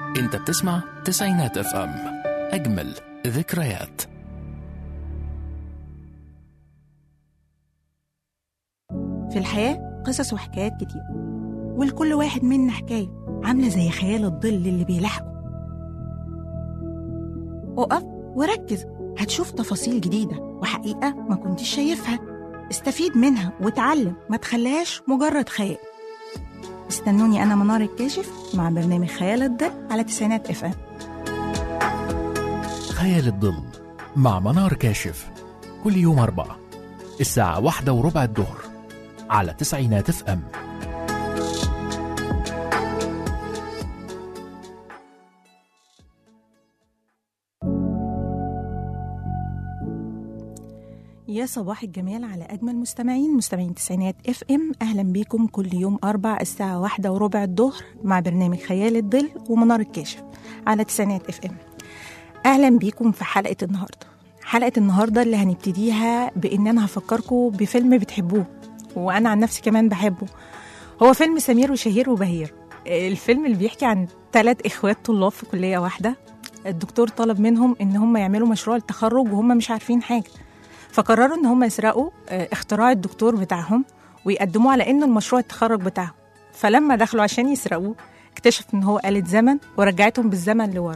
انت بتسمع تسعينات اف ام اجمل ذكريات في الحياة قصص وحكايات كتير ولكل واحد منا حكاية عاملة زي خيال الظل اللي بيلاحقه اقف وركز هتشوف تفاصيل جديدة وحقيقة ما كنتش شايفها استفيد منها وتعلم ما تخليهاش مجرد خيال استنوني أنا منار الكاشف مع برنامج خيال الظل على تسعينات اف ام خيال الظل مع منار كاشف كل يوم أربعة الساعة واحدة وربع الظهر على تسعينات اف ام يا صباح الجمال على أجمل مستمعين مستمعين تسعينات اف ام أهلا بيكم كل يوم أربع الساعة واحدة وربع الظهر مع برنامج خيال الظل ومنار الكاشف على تسعينات اف ام أهلا بيكم في حلقة النهاردة حلقة النهاردة اللي هنبتديها بإن أنا هفكركم بفيلم بتحبوه وأنا عن نفسي كمان بحبه هو فيلم سمير وشهير وبهير الفيلم اللي بيحكي عن ثلاث إخوات طلاب في كلية واحدة الدكتور طلب منهم إن هم يعملوا مشروع التخرج وهم مش عارفين حاجة فقرروا ان هم يسرقوا آه، اختراع الدكتور بتاعهم ويقدموه على انه المشروع التخرج بتاعهم فلما دخلوا عشان يسرقوه اكتشف ان هو آلة زمن ورجعتهم بالزمن لورا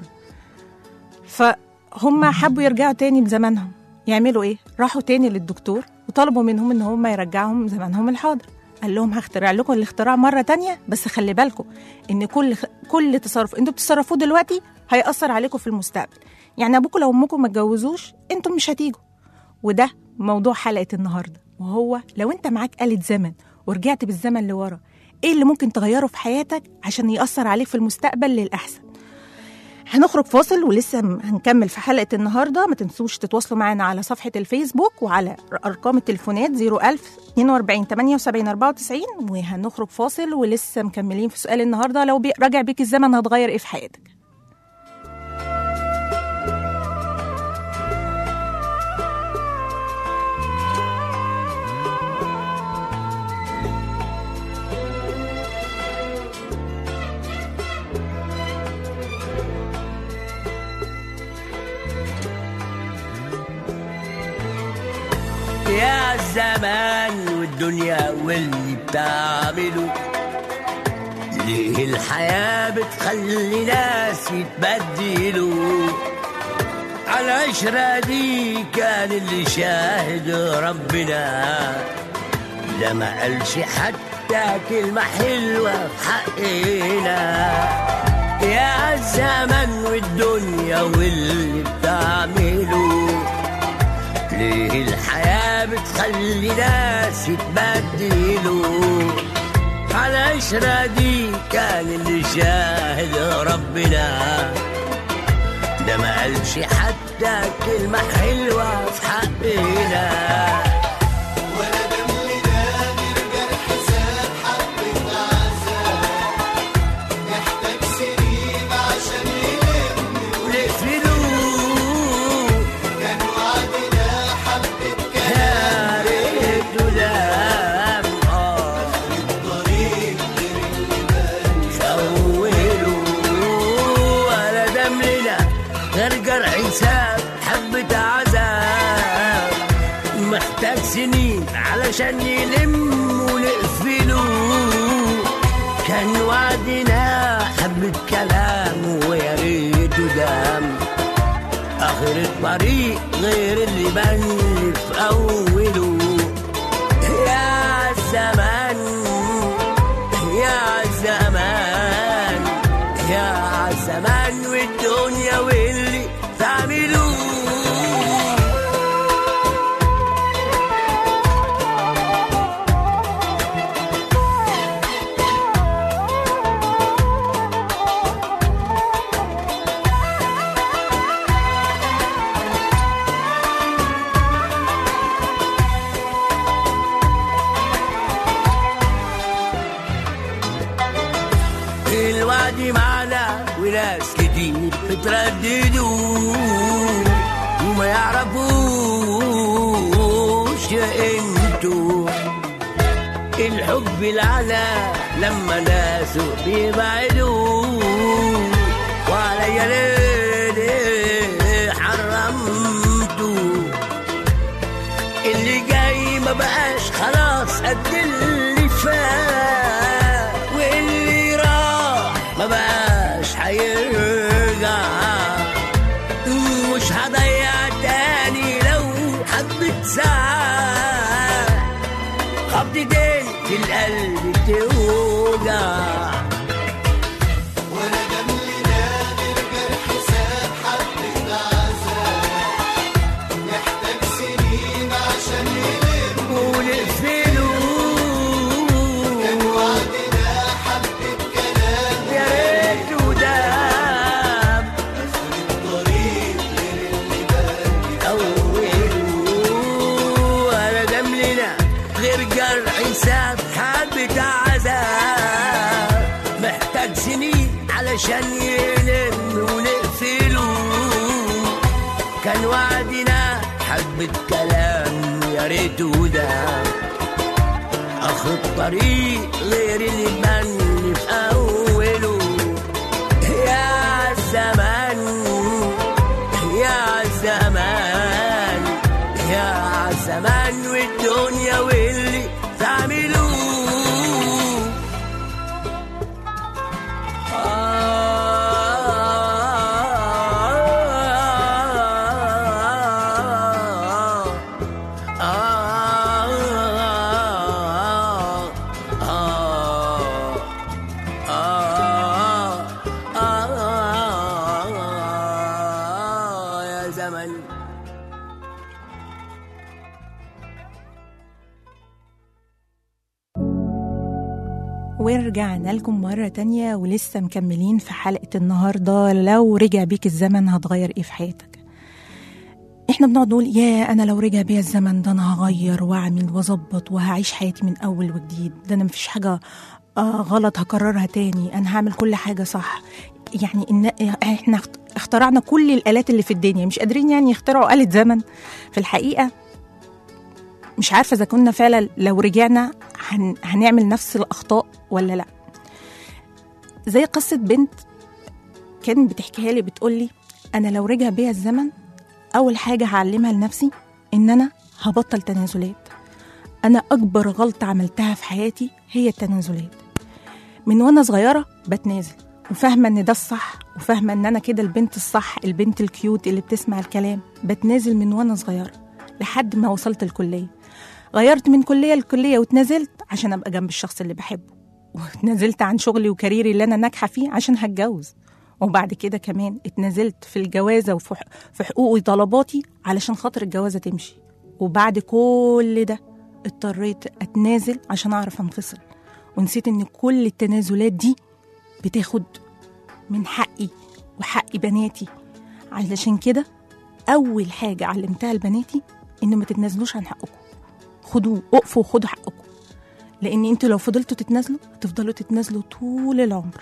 فهم حبوا يرجعوا تاني بزمنهم يعملوا ايه راحوا تاني للدكتور وطلبوا منهم ان هم يرجعهم زمنهم الحاضر قال لهم هخترع لكم الاختراع مرة تانية بس خلي بالكم ان كل كل تصرف انتوا بتتصرفوه دلوقتي هيأثر عليكم في المستقبل يعني ابوكم لو امكم ما اتجوزوش انتوا مش هتيجوا وده موضوع حلقة النهاردة وهو لو انت معاك آلة زمن ورجعت بالزمن لورا ايه اللي ممكن تغيره في حياتك عشان يأثر عليك في المستقبل للأحسن هنخرج فاصل ولسه م- هنكمل في حلقة النهاردة ما تنسوش تتواصلوا معنا على صفحة الفيسبوك وعلى أرقام التليفونات 01000 42 78 94 وهنخرج فاصل ولسه مكملين في سؤال النهاردة لو بي- راجع بيك الزمن هتغير ايه في حياتك يا الزمان والدنيا واللي بتعمله ليه الحياة بتخلي ناس يتبدلوا على العشرة دي كان اللي شاهد ربنا لا ما قالش حتى كلمة حلوة في حقنا يا الزمن والدنيا واللي بتعمله ليه الحياة بتخلي ناس يتبدلوا على العشرة دي كان اللي شاهد ربنا ده ما قالش حتى كلمة حلوة في حقنا ونقفلوا يا ريت دام آه شولوا ولا دم لنا غير جرح حساب حبة عذاب محتاج سنين علشان يلم ونقفلوا كان وعدنا حبة كلام ويا ريته دام آخر الطريق غير اللي بان في أوله يا زمان يا زمان يا زمان والدنيا واللي تعملوه الوعد معنا وناس كتير بترددوا وما يعرفوش انتوا الحب العلا لما ناسه بيبعدوا عليا ليه حرمته اللي جاي ما بقاش خلاص قد اللي فات واللي راح ما بقاش هيرجع مش هضيع تاني لو حبة ساعة خبطتين في القلب توجع ونقفله يا ريته دام أوله ولا جملنا غير جرح ساب حبة عذاب محتاج سنين علشان يلم ونقفله كان وعدنا حبة كلام يا ريته دام اخر الطريق غير اللي بان في اوله يا زمان يا زمان يا زمان والدنيا واللي تعملوه آه يا زمن ورجعنا لكم مرة تانية ولسه مكملين في حلقة النهاردة لو رجع بيك الزمن هتغير ايه في حياتك احنا بنقعد نقول يا انا لو رجع بيا الزمن ده انا هغير واعمل واظبط وهعيش حياتي من اول وجديد ده انا مفيش حاجة آه غلط هكررها تاني انا هعمل كل حاجة صح يعني إن احنا اخت- اخترعنا كل الالات اللي في الدنيا مش قادرين يعني يخترعوا آلة زمن في الحقيقة مش عارفة إذا كنا فعلا لو رجعنا هن... هنعمل نفس الأخطاء ولا لأ زي قصة بنت كانت بتحكيها لي بتقولي أنا لو رجع بيا الزمن أول حاجة هعلمها لنفسي إن أنا هبطل تنازلات أنا أكبر غلطة عملتها في حياتي هي التنازلات من وأنا صغيرة بتنازل وفاهمة إن ده الصح وفاهمة إن أنا كده البنت الصح البنت الكيوت اللي بتسمع الكلام بتنازل من وأنا صغيرة لحد ما وصلت الكلية غيرت من كلية لكلية واتنازلت عشان أبقى جنب الشخص اللي بحبه واتنازلت عن شغلي وكاريري اللي أنا ناجحة فيه عشان هتجوز وبعد كده كمان اتنازلت في الجوازة وفي ح- في حقوقي وطلباتي علشان خاطر الجوازة تمشي وبعد كل ده اضطريت اتنازل عشان اعرف انفصل ونسيت ان كل التنازلات دي بتاخد من حقي وحق بناتي علشان كده اول حاجه علمتها لبناتي ان ما تتنازلوش عن حقكم خدوه اقفوا وخدوا حقكم لان انتوا لو فضلتوا تتنازلوا هتفضلوا تتنازلوا طول العمر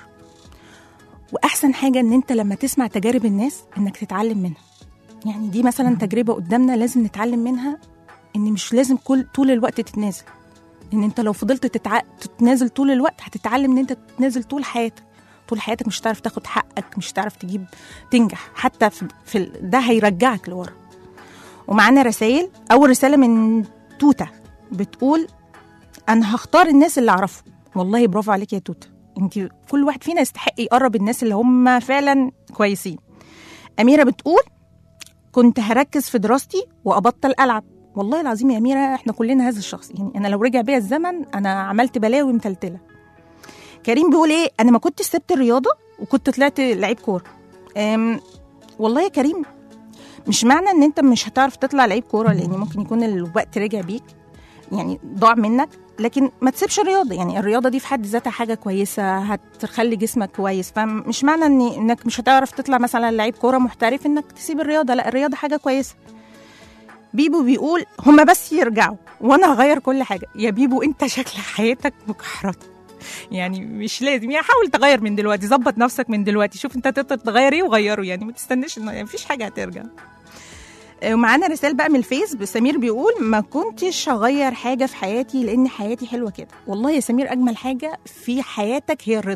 واحسن حاجه ان انت لما تسمع تجارب الناس انك تتعلم منها يعني دي مثلا تجربه قدامنا لازم نتعلم منها ان مش لازم كل طول الوقت تتنازل ان انت لو فضلت تتع... تتنازل طول الوقت هتتعلم ان انت تتنازل طول حياتك طول حياتك مش هتعرف تاخد حقك مش هتعرف تجيب تنجح حتى في, في ال... ده هيرجعك لورا ومعانا رسائل اول رساله من توته بتقول انا هختار الناس اللي اعرفهم والله برافو عليك يا توته انت كل واحد فينا يستحق يقرب الناس اللي هم فعلا كويسين اميره بتقول كنت هركز في دراستي وابطل العب والله العظيم يا اميره احنا كلنا هذا الشخص يعني انا لو رجع بيا الزمن انا عملت بلاوي متلتله كريم بيقول ايه انا ما كنتش سبت الرياضه وكنت طلعت لعيب كوره أم، والله يا كريم مش معنى ان انت مش هتعرف تطلع لعيب كوره لان ممكن يكون الوقت رجع بيك يعني ضاع منك لكن ما تسيبش الرياضه يعني الرياضه دي في حد ذاتها حاجه كويسه هتخلي جسمك كويس فمش معنى ان انك مش هتعرف تطلع مثلا لعيب كوره محترف انك تسيب الرياضه لا الرياضه حاجه كويسه بيبو بيقول هما بس يرجعوا وانا هغير كل حاجه يا بيبو انت شكل حياتك مكحرته يعني مش لازم يعني حاول تغير من دلوقتي ظبط نفسك من دلوقتي شوف انت تقدر تغير ايه وغيره يعني ما تستناش انه يعني مفيش حاجه هترجع ومعانا رسالة بقى من الفيس سمير بيقول ما كنتش هغير حاجة في حياتي لأن حياتي حلوة كده والله يا سمير أجمل حاجة في حياتك هي الرضا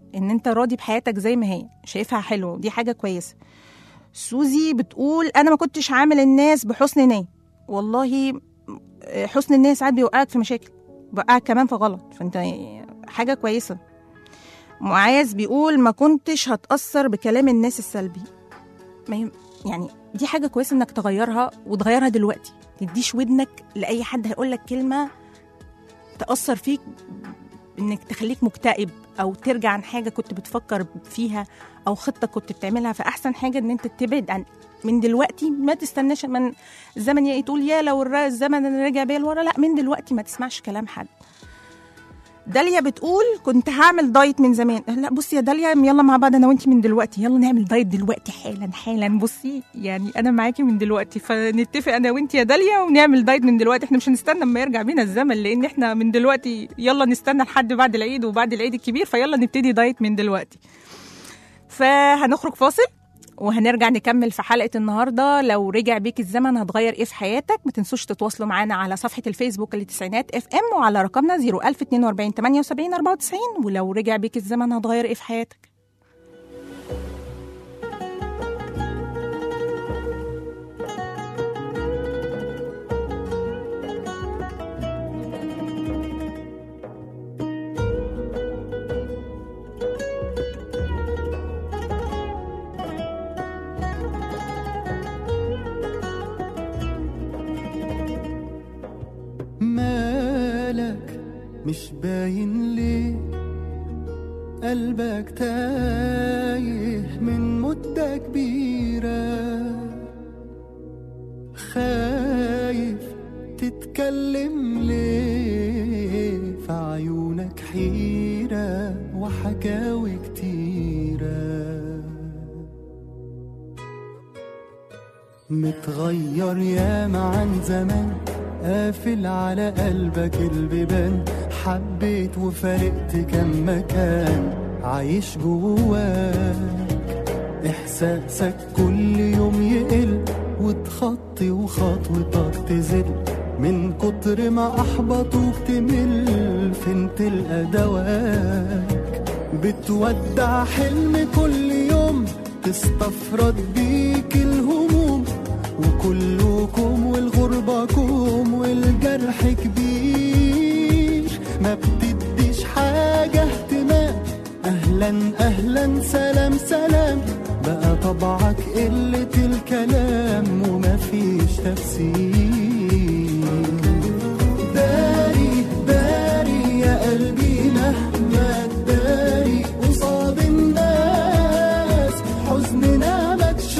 ان انت راضي بحياتك زي ما هي شايفها حلوه ودي حاجه كويسه سوزي بتقول انا ما كنتش عامل الناس بحسن نيه والله آه، حسن النيه ساعات بيوقعك في مشاكل بيوقعك كمان في غلط فانت حاجه كويسه معاذ بيقول ما كنتش هتأثر بكلام الناس السلبي ما ي- يعني دي حاجة كويسة انك تغيرها وتغيرها دلوقتي تديش ودنك لأي حد هيقول لك كلمة تأثر فيك انك تخليك مكتئب او ترجع عن حاجة كنت بتفكر فيها او خطة كنت بتعملها فأحسن حاجة ان انت تبعد عن من دلوقتي ما تستناش من الزمن يا تقول يا لو الر- الزمن رجع بيا لورا لا من دلوقتي ما تسمعش كلام حد داليا بتقول كنت هعمل دايت من زمان لا بصي يا داليا يلا مع بعض انا وانتي من دلوقتي يلا نعمل دايت دلوقتي حالا حالا بصي يعني انا معاكي من دلوقتي فنتفق انا وانتي يا داليا ونعمل دايت من دلوقتي احنا مش هنستنى اما يرجع بينا الزمن لان احنا من دلوقتي يلا نستنى لحد بعد العيد وبعد العيد الكبير فيلا نبتدي دايت من دلوقتي فهنخرج فاصل وهنرجع نكمل في حلقة النهاردة لو رجع بيك الزمن هتغير ايه في حياتك ما تنسوش تتواصلوا معانا على صفحة الفيسبوك التسعينات اف ام وعلى رقمنا 01042 78 94 ولو رجع بيك الزمن هتغير ايه في حياتك مالك مش باين ليه قلبك تايه من مدة كبيرة خايف تتكلم ليه في عيونك حيرة وحكاوي كتيرة متغير ياما عن زمان قافل على قلبك البيبان حبيت وفارقت كم مكان عايش جواك احساسك كل يوم يقل وتخطي وخطوتك تزل من كتر ما احبطوك تمل فين تلقى دواك بتودع حلم كل يوم تستفرد بيك الهموم وكلكم والغربة كوم والجرح كبير ما بتديش حاجة اهتمام أهلا أهلا سلام سلام بقى طبعك قلة الكلام ومفيش تفسير داري داري يا قلبي مهما تداري قصاد الناس حزننا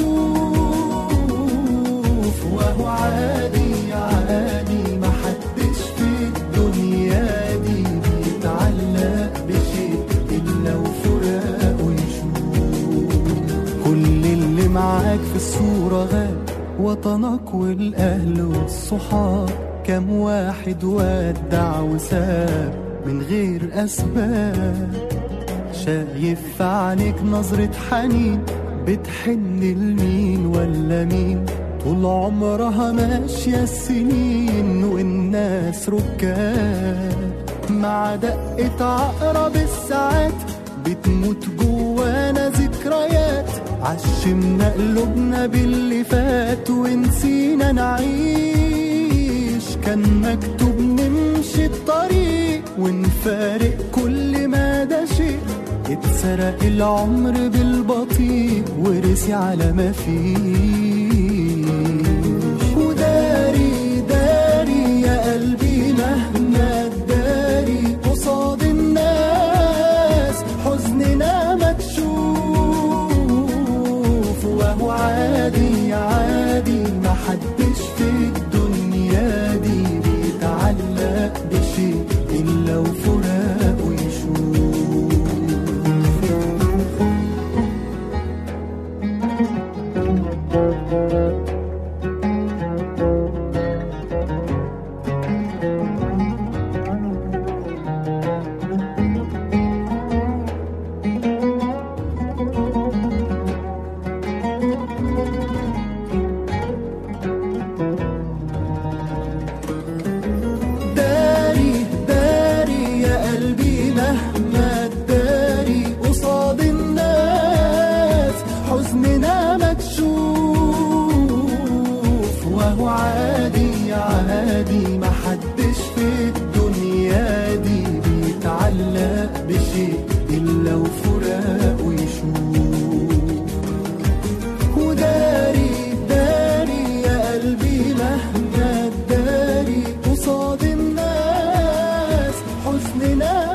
مكشوف وهو عادي عادي محدش في الدنيا دي بيتعلق بشيء إلا وفراقه يشوف كل اللي معاك في الصورة غاب وطنك والأهل والصحاب كم واحد ودع وساب من غير أسباب شايف في عينيك نظرة حنين بتحن لمين ولا مين طول عمرها ماشية السنين والناس ركاب مع دقة عقرب الساعات بتموت جوانا ذكريات عشمنا قلوبنا باللي فات ونسينا نعيش كان مكتوب نمشي الطريق ونفارق كل ما ده شيء اتسرق العمر بالبطيء ورسي على ما فيه وداري داري يا قلبي مهما تداري قصاد الناس حزننا مكشوف وهو عادي عادي محدش في الدنيا دي بيتعلق بشيء إلا وفراقه يشوف بيتعلق بشيء إلا وفراقه يشوف وداري داري يا قلبي مهما تداري قصاد الناس حزننا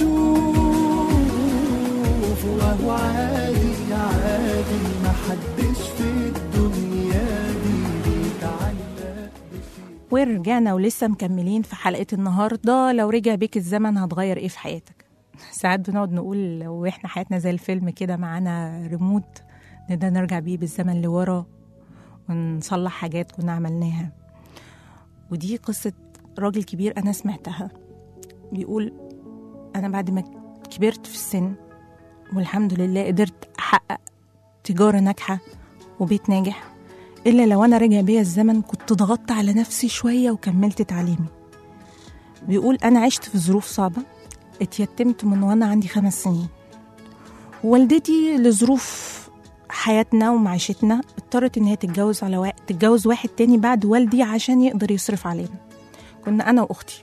مكشوف وهو عادي عادي ما حدش في الدنيا دي بيتعلق بشيء ورجعنا ولسه مكملين في حلقة النهاردة لو رجع بيك الزمن هتغير ايه في حياتك ساعات بنقعد نقول لو احنا حياتنا زي الفيلم كده معانا ريموت نقدر نرجع بيه بالزمن لورا ونصلح حاجات كنا عملناها ودي قصة راجل كبير أنا سمعتها بيقول أنا بعد ما كبرت في السن والحمد لله قدرت أحقق تجارة ناجحة وبيت ناجح إلا لو أنا رجع بيا الزمن كنت ضغطت على نفسي شوية وكملت تعليمي بيقول أنا عشت في ظروف صعبة اتيتمت من وأنا عندي خمس سنين والدتي لظروف حياتنا ومعيشتنا اضطرت إن هي تتجوز على واحد تتجوز واحد تاني بعد والدي عشان يقدر يصرف علينا كنا أنا وأختي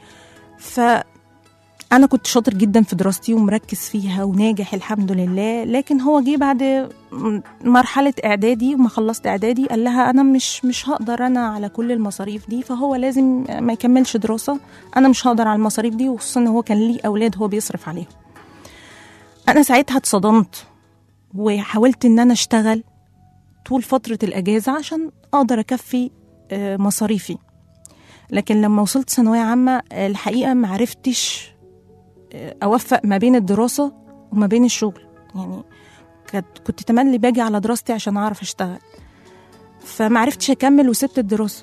فأنا كنت شاطر جدا في دراستي ومركز فيها وناجح الحمد لله لكن هو جه بعد مرحلة إعدادي وما خلصت إعدادي قال لها أنا مش مش هقدر أنا على كل المصاريف دي فهو لازم ما يكملش دراسة أنا مش هقدر على المصاريف دي وخصوصا إن هو كان ليه أولاد هو بيصرف عليهم أنا ساعتها اتصدمت وحاولت إن أنا أشتغل طول فترة الأجازة عشان أقدر أكفي آه، مصاريفي لكن لما وصلت ثانوية عامة آه، الحقيقة معرفتش آه، أوفق ما بين الدراسة وما بين الشغل يعني كنت كنت تملي باجي على دراستي عشان أعرف أشتغل فمعرفتش أكمل وسبت الدراسة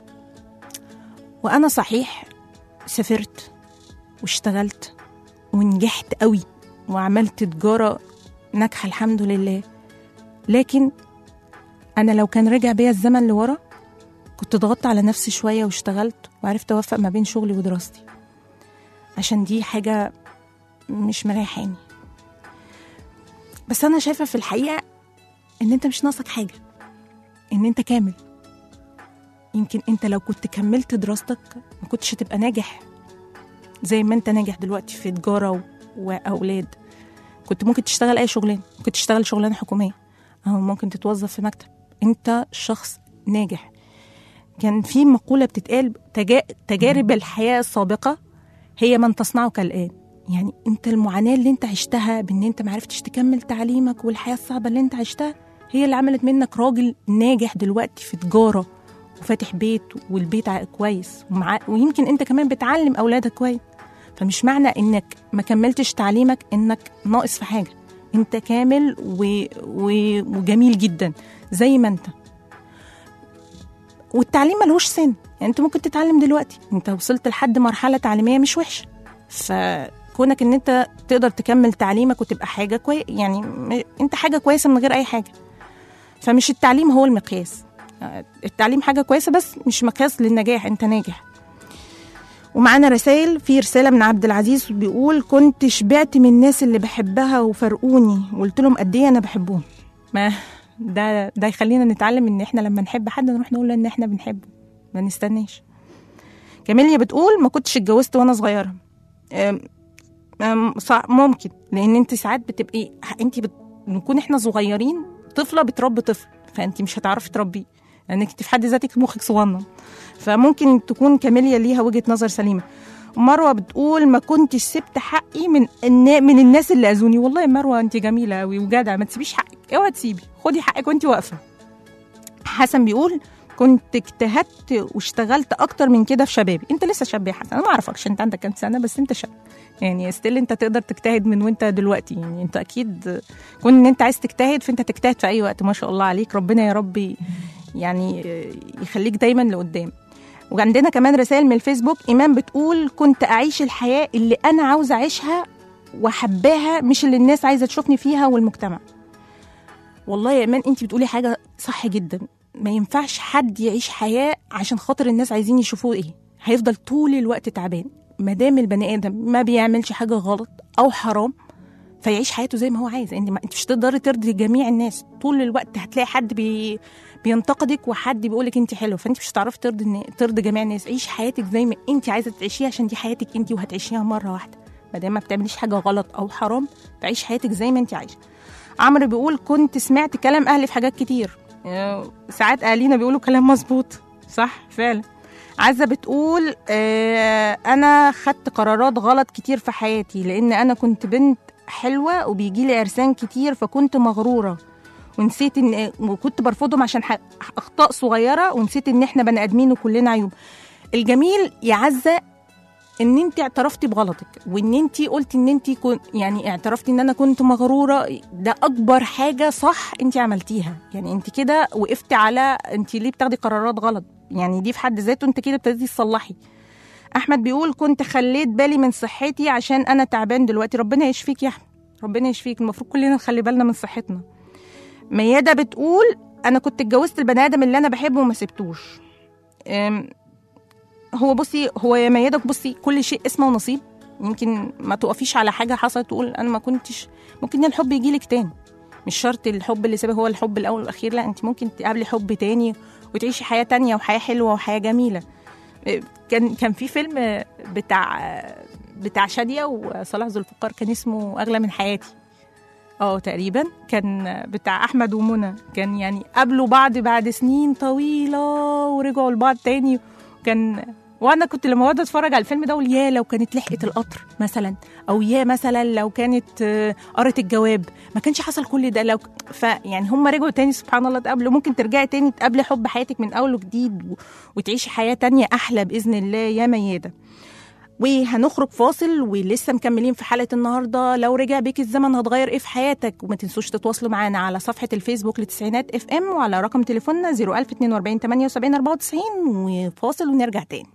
وأنا صحيح سافرت واشتغلت ونجحت قوي وعملت تجارة ناجحة الحمد لله لكن أنا لو كان رجع بيا الزمن لورا كنت ضغطت على نفسي شوية واشتغلت وعرفت أوفق ما بين شغلي ودراستي عشان دي حاجة مش مريحاني بس أنا شايفة في الحقيقة إن أنت مش ناقصك حاجة إن أنت كامل يمكن أنت لو كنت كملت دراستك ما كنتش هتبقى ناجح زي ما أنت ناجح دلوقتي في تجارة و- وأولاد كنت ممكن تشتغل أي شغلانة ممكن تشتغل شغلانة حكومية أو ممكن تتوظف في مكتب أنت شخص ناجح كان في مقولة بتتقال تجا... تجارب الحياة السابقة هي من تصنعك الآن يعني انت المعاناة اللي انت عشتها بان انت معرفتش تكمل تعليمك والحياة الصعبة اللي انت عشتها هي اللي عملت منك راجل ناجح دلوقتي في تجارة وفاتح بيت والبيت ع- كويس ومع... ويمكن انت كمان بتعلم اولادك كويس فمش معنى انك ما كملتش تعليمك انك ناقص في حاجة انت كامل و... و... وجميل جدا زي ما انت والتعليم ملهوش سن يعني انت ممكن تتعلم دلوقتي انت وصلت لحد مرحله تعليميه مش وحشه فكونك ان انت تقدر تكمل تعليمك وتبقى حاجه كويس يعني م- انت حاجه كويسه من غير اي حاجه فمش التعليم هو المقياس آه، التعليم حاجه كويسه بس مش مقياس للنجاح انت ناجح ومعانا رسائل في رساله من عبد العزيز بيقول كنت شبعت من الناس اللي بحبها وفرقوني وقلت لهم قد ايه انا بحبهم ما ده ده يخلينا نتعلم ان احنا لما نحب حد نروح نقول له ان احنا بنحبه ما نستناش كاميليا بتقول ما كنتش اتجوزت وانا صغيره أم أم صع- ممكن لان انت ساعات بتبقي انت بت... بنكون احنا صغيرين طفله بتربي طفل فانت مش هتعرفي تربيه لانك انت في حد ذاتك مخك صغنن فممكن تكون كاميليا ليها وجهه نظر سليمه مروه بتقول ما كنتش سبت حقي من النا- من الناس اللي اذوني والله يا مروه انت جميله قوي وجدعه ما تسيبيش حقك اوعي تسيبي خدي حقك وانت واقفه حسن بيقول كنت اجتهدت واشتغلت اكتر من كده في شبابي انت لسه شاب يا حسن انا ما اعرفكش انت عندك كام سنه بس انت شاب يعني ستيل انت تقدر تجتهد من وانت دلوقتي يعني انت اكيد كون ان انت عايز تجتهد فانت تجتهد في اي وقت ما شاء الله عليك ربنا يا رب يعني يخليك دايما لقدام وعندنا كمان رسائل من الفيسبوك ايمان بتقول كنت اعيش الحياه اللي انا عاوزه اعيشها وحباها مش اللي الناس عايزه تشوفني فيها والمجتمع والله يا ايمان انت بتقولي حاجه صح جدا ما ينفعش حد يعيش حياه عشان خاطر الناس عايزين يشوفوه ايه هيفضل طول الوقت تعبان ما دام البني ادم ما بيعملش حاجه غلط او حرام فيعيش حياته زي ما هو عايز انت ما انت مش تقدري ترضي جميع الناس طول الوقت هتلاقي حد بي بينتقدك وحد بيقولك انت حلوه فانت مش هتعرفي ترضي النا- ترضي جميع الناس عيش حياتك زي ما انت عايزه تعيشيها عشان دي حياتك انت وهتعيشيها مره واحده ما دام ما بتعمليش حاجه غلط او حرام فعيش حياتك زي ما انت عايشه عمرو بيقول كنت سمعت كلام اهلي في حاجات كتير آه، ساعات اهالينا بيقولوا كلام مظبوط صح فعلا عزة بتقول آه أنا خدت قرارات غلط كتير في حياتي لأن أنا كنت بنت حلوة وبيجي لي عرسان كتير فكنت مغرورة ونسيت ان وكنت برفضهم عشان ح- اخطاء صغيره ونسيت ان احنا بني ادمين وكلنا عيوب الجميل يا عزه ان انت اعترفتي بغلطك وان انت قلتي ان انت كنت يعني اعترفتي ان انا كنت مغروره ده اكبر حاجه صح انت عملتيها يعني انت كده وقفتي على انت ليه بتاخدي قرارات غلط يعني دي في حد ذاته انت كده ابتديتي تصلحي احمد بيقول كنت خليت بالي من صحتي عشان انا تعبان دلوقتي ربنا يشفيك يا احمد ربنا يشفيك المفروض كلنا نخلي بالنا من صحتنا ميادة بتقول أنا كنت اتجوزت البني آدم اللي أنا بحبه وما سبتوش أم، هو بصي هو يا ميادة بصي كل شيء اسمه ونصيب يمكن ما تقفيش على حاجة حصلت تقول أنا ما كنتش ممكن الحب يجيلك تاني مش شرط الحب اللي سابه هو الحب الأول والأخير لا أنت ممكن تقابلي حب تاني وتعيشي حياة تانية وحياة حلوة وحياة جميلة أه، كان كان في فيلم بتاع بتاع شادية وصلاح ذو الفقار كان اسمه أغلى من حياتي اه تقريبا كان بتاع احمد ومنى كان يعني قابلوا بعض بعد سنين طويله ورجعوا لبعض تاني كان وانا كنت لما اقعد اتفرج على الفيلم ده اقول يا لو كانت لحقت القطر مثلا او يا مثلا لو كانت آه، قرت الجواب ما كانش حصل كل ده لو فيعني هم رجعوا تاني سبحان الله اتقابلوا ممكن ترجعي تاني تقابلي حب حياتك من اول وجديد و- وتعيشي حياه تانية احلى باذن الله يا مياده وهنخرج فاصل ولسه مكملين في حلقه النهارده لو رجع بيك الزمن هتغير ايه في حياتك وما تنسوش تتواصلوا معانا على صفحه الفيسبوك لتسعينات اف ام وعلى رقم تليفوننا 01042 78 94 وفاصل ونرجع تاني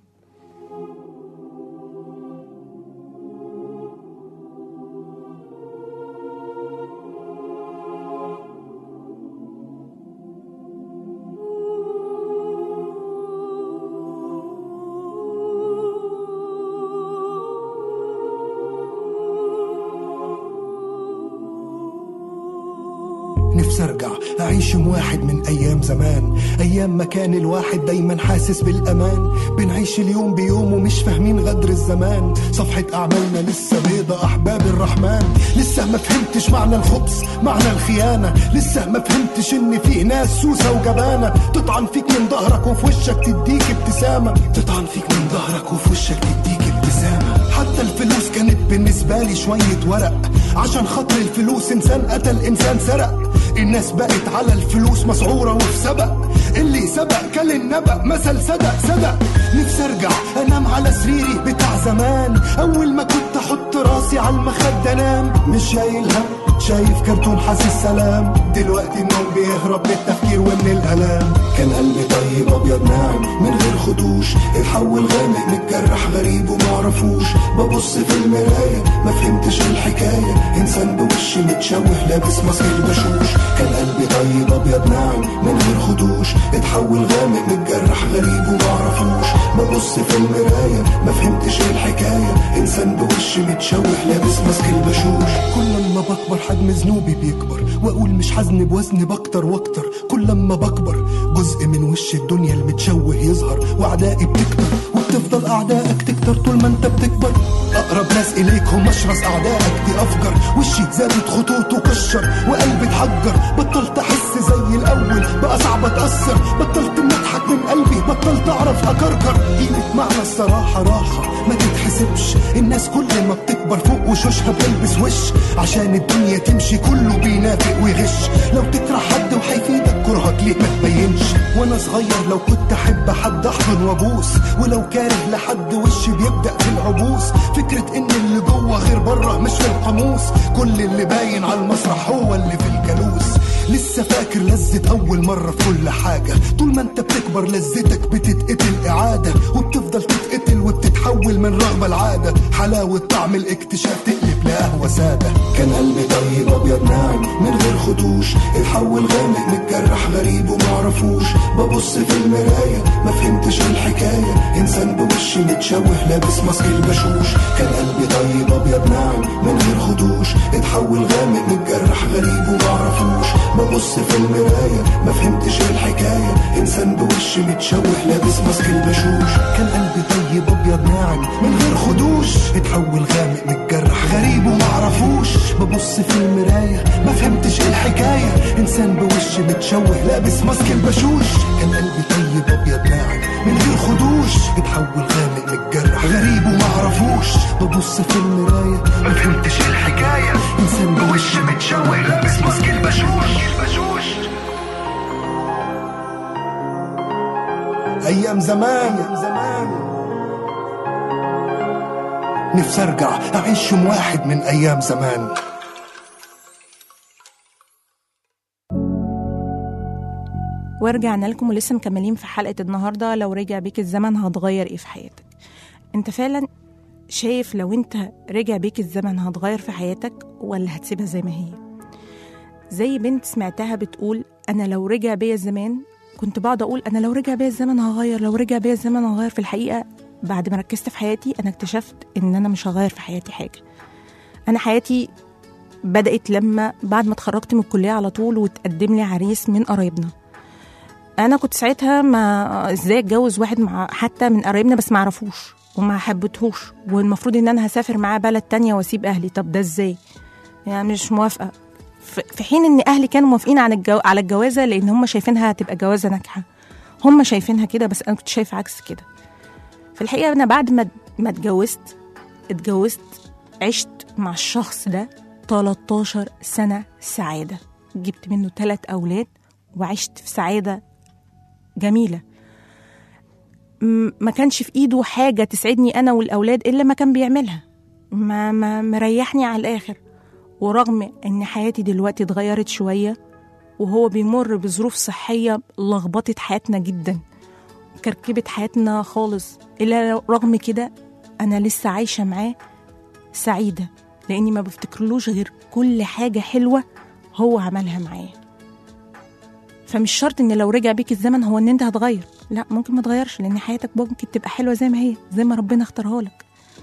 نفسي ارجع اعيش يوم واحد من ايام زمان ايام ما كان الواحد دايما حاسس بالامان بنعيش اليوم بيوم ومش فاهمين غدر الزمان صفحة اعمالنا لسه بيضة احباب الرحمن لسه ما فهمتش معنى الخبز معنى الخيانة لسه ما فهمتش ان في ناس سوسة وجبانة تطعن فيك من ظهرك وفي وشك تديك ابتسامة تطعن فيك من ظهرك وفي وشك تديك ابتسامة حتى الفلوس كانت بالنسبة لي شوية ورق عشان خاطر الفلوس انسان قتل انسان سرق الناس بقت على الفلوس مسعورة وفي سبق اللي سبق كل النبأ مثل صدق صدق نفسي ارجع انام على سريري بتاع زمان اول ما كنت احط راسي على المخدة انام مش شايل هم شايف كرتون حاسس سلام دلوقتي النوم بيهرب من التفكير ومن الالام كان قلبي طيب ابيض ناعم من غير خدوش اتحول غامق متجرح غريب ومعرفوش ببص في المراية ما فهمتش الحكاية انسان بوشي متشوه لابس ماسك البشوش كان قلبي طيب ابيض ناعم من غير خدوش اتحول غامق متجرح غريب ومعرفوش ببص في المراية ما فهمتش الحكاية انسان بوشي متشوه لابس ماسك البشوش كل ما بكبر حجم ذنوبي بيكبر واقول مش حزن بوزن بكتر واكتر كل ما بكبر جزء من وش الدنيا المتشوه يظهر واعدائي بتكتر وبتفضل اعدائك تكتر طول ما انت بتكبر اقرب ناس اليك هم اشرس اعدائك دي افجر وشي زادت خطوطه كشر وقلبي اتحجر بطلت احس زي الاول بقى صعب اتاثر بطلت نضحك من قلبي بطلت اعرف اكركر قيمه معنى الصراحه راحه ما تتحسبش الناس كل ما بتكبر فوق وشوشها بتلبس وش عشان الدنيا تمشي كله بينافق ويغش لو تكره حد وهيفيدك كرهك ليه ما تبينش وانا صغير لو كنت احب حد احضن وابوس ولو كاره لحد وشي بيبدا في العبوس فكره ان اللي جوه غير بره مش في القاموس كل اللي باين على المسرح هو اللي في الجلوس لسه فاكر لذة أول مرة في كل حاجة طول ما أنت بتكبر لذتك بتتقتل إعادة وبتفضل تتقتل وبتتحول من رغبة لعادة حلاوة طعم الاكتشاف تقلب لقهوة سادة كان قلبي طيب أبيض ناعم من غير خدوش اتحول غامق متجرح غريب ومعرفوش ببص في المراية ما فهمتش الحكاية إنسان بوشي متشوه لابس ماسك البشوش كان قلبي طيب أبيض ناعم من غير خدوش اتحول غامق متجرح غريب ومعرفوش ببص في المراية ما فهمتش ايه الحكاية انسان بوش متشوه لابس ماسك البشوش كان قلبي طيب ابيض ناعم من غير خدوش اتحول غامق متجرح غريب ومعرفوش ببص في المراية ما فهمتش ايه الحكاية انسان بوش متشوه لابس ماسك البشوش كان قلبي طيب ابيض ناعم من غير خدوش اتحول غامق متجرح غريب ومعرفوش ببص في المراية ما فهمتش ايه الحكاية انسان بوش متشوه لابس ماسك البشوش ايام زمان ايام زمان نفسي ارجع اعيش يوم واحد من ايام زمان ورجعنا لكم ولسه مكملين في حلقة النهاردة لو رجع بيك الزمن هتغير ايه في حياتك انت فعلا شايف لو انت رجع بيك الزمن هتغير في حياتك ولا هتسيبها زي ما هي زي بنت سمعتها بتقول انا لو رجع بيا الزمان كنت بقعد اقول انا لو رجع بيا الزمن هغير لو رجع بيا الزمن هغير في الحقيقة بعد ما ركزت في حياتي انا اكتشفت ان انا مش هغير في حياتي حاجة انا حياتي بدأت لما بعد ما اتخرجت من الكلية على طول وتقدم لي عريس من قرايبنا انا كنت ساعتها ما ازاي اتجوز واحد مع حتى من قرايبنا بس ما اعرفوش وما حبتهوش والمفروض ان انا هسافر معاه بلد تانية واسيب اهلي طب ده ازاي يعني مش موافقه ف- في حين ان اهلي كانوا موافقين على الجو... على الجوازه لان هم شايفينها هتبقى جوازه ناجحه هم شايفينها كده بس انا كنت شايفه عكس كده في الحقيقه انا بعد ما ما اتجوزت اتجوزت عشت مع الشخص ده 13 سنه سعاده جبت منه ثلاث اولاد وعشت في سعاده جميله م- ما كانش في ايده حاجه تسعدني انا والاولاد الا ما كان بيعملها ما ما مريحني على الاخر ورغم ان حياتي دلوقتي اتغيرت شويه وهو بيمر بظروف صحيه لخبطت حياتنا جدا كركبت حياتنا خالص الا رغم كده انا لسه عايشه معاه سعيده لاني ما بفتكرلوش غير كل حاجه حلوه هو عملها معايا فمش شرط ان لو رجع بيك الزمن هو ان انت هتغير لا ممكن ما تغيرش لان حياتك ممكن تبقى حلوه زي ما هي زي ما ربنا اختارها لك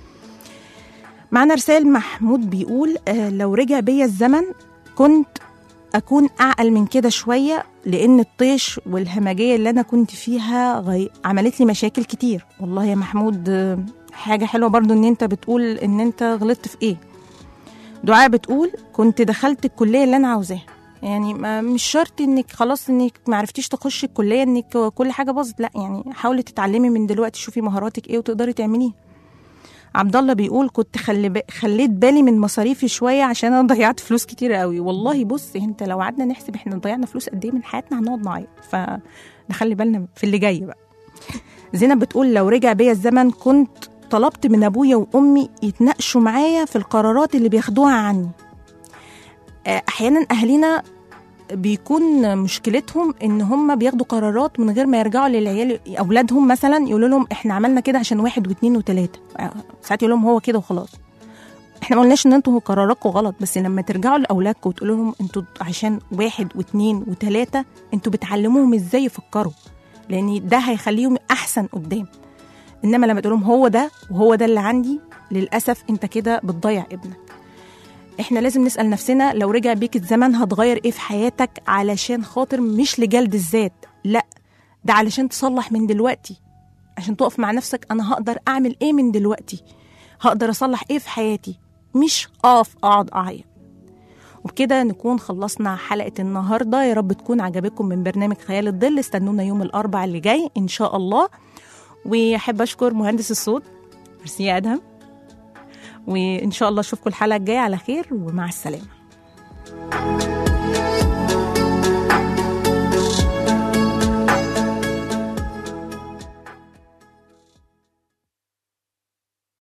معنا رسائل محمود بيقول آه لو رجع بيا الزمن كنت اكون اعقل من كده شويه لان الطيش والهمجيه اللي انا كنت فيها غي... عملت لي مشاكل كتير والله يا محمود آه، حاجه حلوه برضو ان انت بتقول ان انت غلطت في ايه دعاء بتقول كنت دخلت الكليه اللي انا عاوزاها يعني ما مش شرط انك خلاص انك ما عرفتيش تخشي الكليه انك كل حاجه باظت لا يعني حاولي تتعلمي من دلوقتي شوفي مهاراتك ايه وتقدري تعمليه عبد الله بيقول كنت خلي ب... خليت بالي من مصاريفي شويه عشان انا ضيعت فلوس كتير قوي والله بص انت لو قعدنا نحسب احنا ضيعنا فلوس قد ايه من حياتنا هنقعد نعيط فنخلي بالنا في اللي جاي بقى زينب بتقول لو رجع بيا الزمن كنت طلبت من ابويا وامي يتناقشوا معايا في القرارات اللي بياخدوها عني آه، احيانا اهالينا بيكون مشكلتهم ان هم بياخدوا قرارات من غير ما يرجعوا للعيال اولادهم مثلا يقولوا لهم احنا عملنا كده عشان واحد واثنين وثلاثه آه، ساعات يقول لهم هو كده وخلاص احنا ما قلناش ان انتوا قراراتكم غلط بس لما ترجعوا لاولادكم وتقولوا لهم انتوا عشان واحد واثنين وثلاثه انتوا بتعلموهم ازاي يفكروا لان ده هيخليهم احسن قدام انما لما تقول لهم هو ده وهو ده اللي عندي للاسف انت كده بتضيع ابنك احنا لازم نسال نفسنا لو رجع بيك الزمن هتغير ايه في حياتك علشان خاطر مش لجلد الذات لا ده علشان تصلح من دلوقتي عشان تقف مع نفسك انا هقدر اعمل ايه من دلوقتي هقدر اصلح ايه في حياتي مش اقف اقعد اعيط وبكده نكون خلصنا حلقة النهاردة يا رب تكون عجبتكم من برنامج خيال الظل استنونا يوم الأربع اللي جاي إن شاء الله وأحب أشكر مهندس الصوت ميرسي يا أدهم وإن شاء الله أشوفكم الحلقة الجاية على خير ومع السلامة